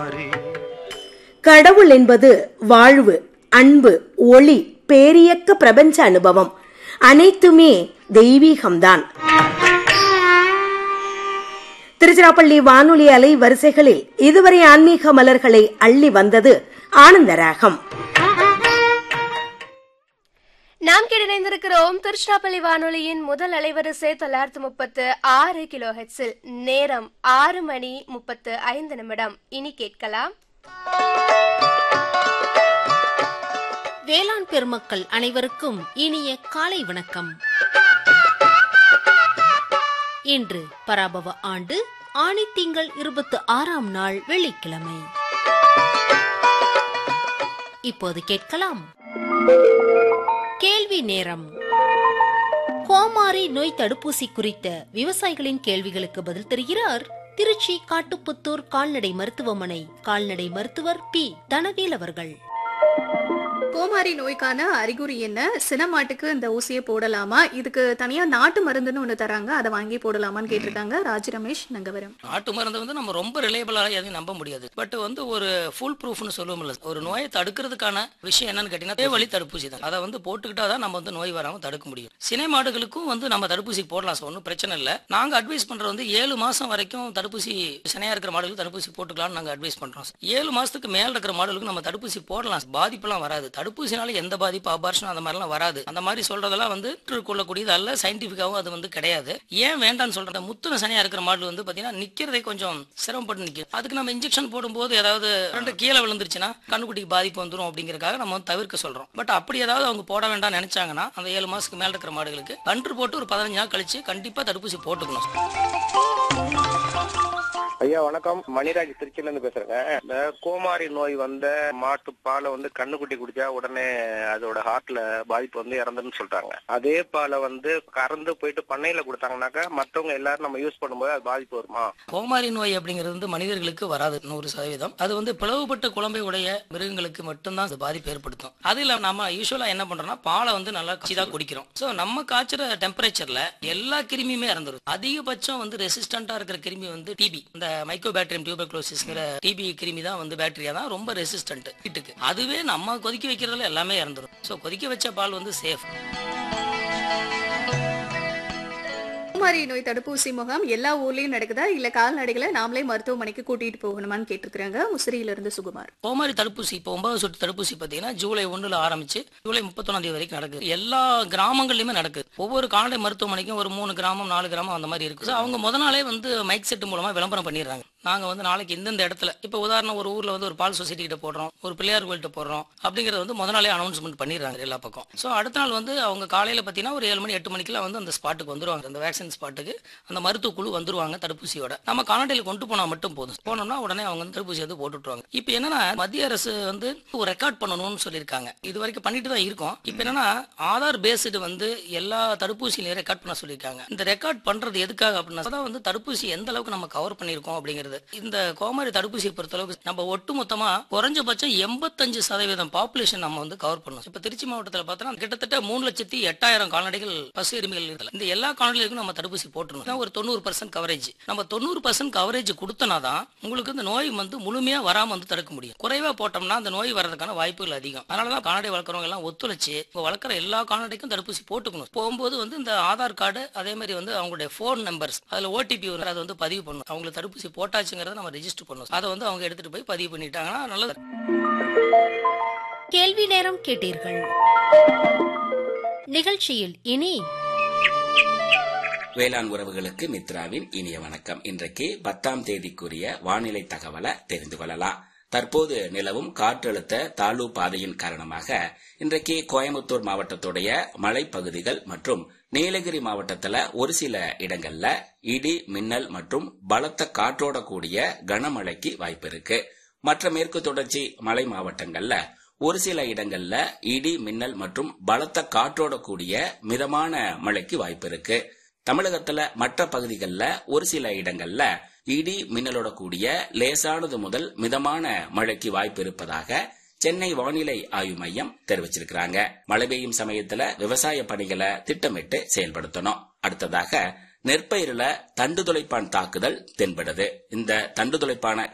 கடவுள் என்பது வாழ்வு அன்பு ஒளி பேரியக்க பிரபஞ்ச அனுபவம் அனைத்துமே தெய்வீகம்தான் திருச்சிராப்பள்ளி வானொலி அலை வரிசைகளில் இதுவரை ஆன்மீக மலர்களை அள்ளி வந்தது ஆனந்தராகம் நாம் கிடைந்திருக்கிறோம் திருச்சிராப்பள்ளி வானொலியின் முதல் அலைவரிசை தொள்ளாயிரத்து முப்பத்து ஆறு கிலோ ஹெட்ஸில் நேரம் ஆறு மணி முப்பத்து ஐந்து நிமிடம் இனி கேட்கலாம் வேளாண் பெருமக்கள் அனைவருக்கும் இனிய காலை வணக்கம் இன்று பராபவ ஆண்டு ஆணி திங்கள் இருபத்தி ஆறாம் நாள் வெள்ளிக்கிழமை இப்போது கேட்கலாம் கேள்வி நேரம் கோமாரி நோய் தடுப்பூசி குறித்த விவசாயிகளின் கேள்விகளுக்கு பதில் தருகிறார் திருச்சி காட்டுப்புத்தூர் கால்நடை மருத்துவமனை கால்நடை மருத்துவர் பி தனவேல் அவர்கள் கோமாரி நோய்க்கான அறிகுறி என்ன சினமாட்டுக்கு இந்த ஊசியை போடலாமா இதுக்கு தனியா நாட்டு மருந்துன்னு ஒண்ணு தராங்க அதை வாங்கி போடலாமான்னு கேட்டிருக்காங்க ராஜ் ரமேஷ் நங்கவரம் நாட்டு மருந்து வந்து நம்ம ரொம்ப ரிலேபிளாக எதையும் நம்ப முடியாது பட் வந்து ஒரு ஃபுல் ப்ரூஃப்னு சொல்லுவோம்ல ஒரு நோயை தடுக்கிறதுக்கான விஷயம் என்னன்னு கேட்டீங்கன்னா ஒரே வழி தடுப்பூசி தான் அதை வந்து போட்டுக்கிட்டா தான் நம்ம வந்து நோய் வராமல் தடுக்க முடியும் சினை மாடுகளுக்கும் வந்து நம்ம தடுப்பூசி போடலாம் சார் ஒன்றும் பிரச்சனை இல்லை நாங்கள் அட்வைஸ் பண்ணுறது வந்து ஏழு மாதம் வரைக்கும் தடுப்பூசி சினையா இருக்கிற மாடுகளுக்கு தடுப்பூசி போட்டுக்கலாம்னு நாங்கள் அட்வைஸ் பண்ணுறோம் ஏழு மாதத்துக்கு மேலே இருக்கிற மாடுகளுக்கு நம்ம தடுப்பூசி போடலாம் பாதிப்பெல்லாம் வராது தடுப்பூசினால எந்த பாதிப்பு அபார்ஷன் அந்த மாதிரிலாம் வராது அந்த மாதிரி சொல்றதெல்லாம் வந்து கொள்ளக்கூடியது அல்ல சயின்டிஃபிக்காவும் அது வந்து கிடையாது ஏன் வேண்டாம்னு சொல்றேன் முத்துன சனியா இருக்கிற மாடு வந்து பாத்தீங்கன்னா நிக்கிறதே கொஞ்சம் சிரமப்பட்டு நிக்கும் அதுக்கு நம்ம இன்ஜெக்ஷன் போடும்போது ஏதாவது ரெண்டு கீழே விழுந்துருச்சுன்னா கண்ணுக்குட்டிக்கு பாதிப்பு வந்துடும் அப்படிங்கறதுக்காக நம்ம வந்து தவிர்க்க சொல்றோம் பட் அப்படி ஏதாவது அவங்க போட வேண்டாம் நினைச்சாங்கன்னா அந்த ஏழு மாசத்துக்கு மேல இருக்கிற மாடுகளுக்கு கன்று போட்டு ஒரு பதினஞ்சு நாள் கழிச்சு கண்டிப்பா தடுப்பூசி போட்டுக்கணும் ஐயா வணக்கம் மணிராஜ் திருச்சியில இருந்து பேசுறேங்க இந்த கோமாரி நோய் வந்த மாட்டு பாலை வந்து கண்ணுக்குட்டி குடிச்சா உடனே அதோட ஹார்ட்ல பாதிப்பு வந்து இறந்துன்னு சொல்றாங்க அதே பாலை வந்து கறந்து போயிட்டு பண்ணையில கொடுத்தாங்கனாக்கா மத்தவங்க எல்லாரும் நம்ம யூஸ் பண்ணும்போது அது பாதிப்பு வருமா கோமாரி நோய் அப்படிங்கிறது வந்து மனிதர்களுக்கு வராது நூறு சதவீதம் அது வந்து பிளவுபட்ட குழம்பை உடைய மிருகங்களுக்கு மட்டும்தான் அது பாதிப்பு ஏற்படுத்தும் அது இல்லாம நம்ம யூஸ்வலா என்ன பண்றோம்னா பாலை வந்து நல்லா காய்ச்சி குடிக்கிறோம் சோ நம்ம காய்ச்சுற டெம்பரேச்சர்ல எல்லா கிருமியுமே இறந்துரும் அதிகபட்சம் வந்து ரெசிஸ்டண்டா இருக்கிற கிருமி வந்து டிபி இந்த மைக்கோபாக்டீரியம் டியூபர்குலோசிஸ்ங்கிற டிபி கிருமி தான் வந்து பாக்டீரியா தான் ரொம்ப ரெசிஸ்டன்ட் ஹீட்டுக்கு அதுவே நம்ம கொதிக்க வைக்கிறதுல எல்லாமே இறந்துரும் சோ கொதிக்க வச்ச பால் வந்து சேஃப் கோமாரி நோய் தடுப்பூசி முகாம் எல்லா ஊர்லயும் நடக்குதா இல்ல கால்நடைகளை நாமளே மருத்துவமனைக்கு கூட்டிட்டு போகணுமான்னு கேட்டிருக்காங்க உசிரியில இருந்து சுகுமார் கோமாரி தடுப்பூசி இப்போ ஒன்பது சொட்டு தடுப்பூசி பார்த்தீங்கன்னா ஜூலை ஒன்றுல ஆரம்பிச்சு ஜூலை முப்பத்தொன்னாம் தேதி வரைக்கும் நடக்குது எல்லா கிராமங்கள்லயுமே நடக்குது ஒவ்வொரு கால்நடை மருத்துவமனைக்கும் ஒரு மூணு கிராமம் நாலு கிராமம் அந்த மாதிரி இருக்கு So, அவங்க முத நாளே வந்து மைக் செட் மூலமா விளம்பரம் பண்ணிடுறாங்க நாங்க வந்து நாளைக்கு இந்தந்த இடத்துல இப்போ உதாரணம் ஒரு ஊர்ல வந்து ஒரு பால் சொசைட்டி கிட்ட போடுறோம் ஒரு பிள்ளையார் கோயில்கிட்ட போடுறோம் அப்படிங்கறது வந்து முத நாளே அனௌன்ஸ்மெண்ட் பண்ணிடுறாங்க எல்லா பக்கம் ஸோ அடுத்த நாள் வந்து அவங்க காலையில பார்த்தீங்கன்னா ஒரு ஏழு மணி எட்டு மணிக்கெல்லாம் வந்து அந்த ஸ்பாட்டுக்கு வந்துருவாங்க அந்த வேக்சின் ஸ்பாட்டுக்கு அந்த மருத்துவ குழு வந்துருவாங்க தடுப்பூசியோட நம்ம கால்நடையில் கொண்டு போனா மட்டும் போதும் போனோம்னா உடனே அவங்க வந்து தடுப்பூசி வந்து போட்டுட்டுருவாங்க இப்போ என்னன்னா மத்திய அரசு வந்து ஒரு ரெக்கார்ட் பண்ணணும்னு சொல்லியிருக்காங்க இது வரைக்கும் பண்ணிட்டு தான் இருக்கோம் இப்போ என்னன்னா ஆதார் பேஸ்டு வந்து எல்லா தடுப்பூசியிலையும் ரெக்கார்ட் பண்ண சொல்லியிருக்காங்க இந்த ரெக்கார்ட் பண்றது எதுக்காக அப்படின்னா அதான் வந்து தடுப்பூசி எந்த அளவுக்கு நம்ம கவர் பண்ணியிருக்கோம் அப்படிங்கிறது இந்த கோமாரி தடுப்பூசியை பொறுத்தளவுக்கு நம்ம ஒட்டுமொத்தமா குறைஞ்சபட்சம் எண்பத்தஞ்சு சதவீதம் பாப்புலேஷன் நம்ம வந்து கவர் பண்ணணும் இப்ப திருச்சி மாவட்டத்தில் பார்த்தோம்னா கிட்டத்தட்ட மூணு லட்சத்தி எட்டாயிரம் கால்நடைகள் பசு எருமைகள் இருக்குல்ல இந்த எல்லா கால்நடைகளுக்கும் நம்ம தடுப்பூசி போட்டுருணும் இதான் ஒரு தொண்ணூறு பர்சன்ட் கவரேஜ் நம்ம தொண்ணூறு பர்சன்ட் கவரேஜ் கொடுத்தனா தான் உங்களுக்கு இந்த நோய் வந்து முழுமையா வராம வந்து தடுக்க முடியும் குறைவா போட்டோம்னா அந்த நோய் வர்றதுக்கான வாய்ப்புகள் அதிகம் அதனாலதான் கால்நடை வளர்க்குறவங்க எல்லாம் ஒத்துழைச்சு இப்போ வளர்க்குற எல்லா கால்நடைக்கும் தடுப்பூசி போட்டுக்கணும் போகும்போது வந்து இந்த ஆதார் கார்டு அதே மாதிரி வந்து அவங்களுடைய ஃபோன் நம்பர்ஸ் அதுல ஓடிபி வரும் அதை வந்து பதிவு பண்ணணும் அவங்களுக்கு தடுப்பூசி போட்டாச்சுங்கிறத நம்ம ரெஜிஸ்டர் பண்ணணும் அதை வந்து அவங்க எடுத்துட்டு போய் பதிவு பண்ணிட்டாங்கன்னா நல்லது கேள்வி நேரம் கேட்டீர்கள் நிகழ்ச்சியில் இனி வேளாண் உறவுகளுக்கு மித்ராவின் இனிய வணக்கம் இன்றைக்கு பத்தாம் தேதிக்குரிய வானிலை தகவலை தெரிந்து கொள்ளலாம் தற்போது நிலவும் காற்றழுத்த தாழ்வு பாதையின் காரணமாக இன்றைக்கு கோயம்புத்தூர் மாவட்டத்துடைய மலைப்பகுதிகள் மற்றும் நீலகிரி மாவட்டத்துல ஒரு சில இடங்கள்ல இடி மின்னல் மற்றும் பலத்த காற்றோட கூடிய கனமழைக்கு வாய்ப்பு இருக்கு மற்ற மேற்கு தொடர்ச்சி மலை மாவட்டங்கள்ல ஒரு சில இடங்கள்ல இடி மின்னல் மற்றும் பலத்த காற்றோட கூடிய மிதமான மழைக்கு வாய்ப்பு இருக்கு தமிழகத்துல மற்ற பகுதிகளில் ஒரு சில இடங்கள்ல இடி மின்னலோட கூடிய லேசானது முதல் மிதமான மழைக்கு வாய்ப்பு இருப்பதாக சென்னை வானிலை ஆய்வு மையம் தெரிவிச்சிருக்கிறாங்க மழை பெய்யும் சமயத்துல விவசாய பணிகளை திட்டமிட்டு செயல்படுத்தணும் அடுத்ததாக நெற்பயிரில தண்டு துளைப்பான் தாக்குதல் தென்படுது இந்த தண்டு துளைப்பான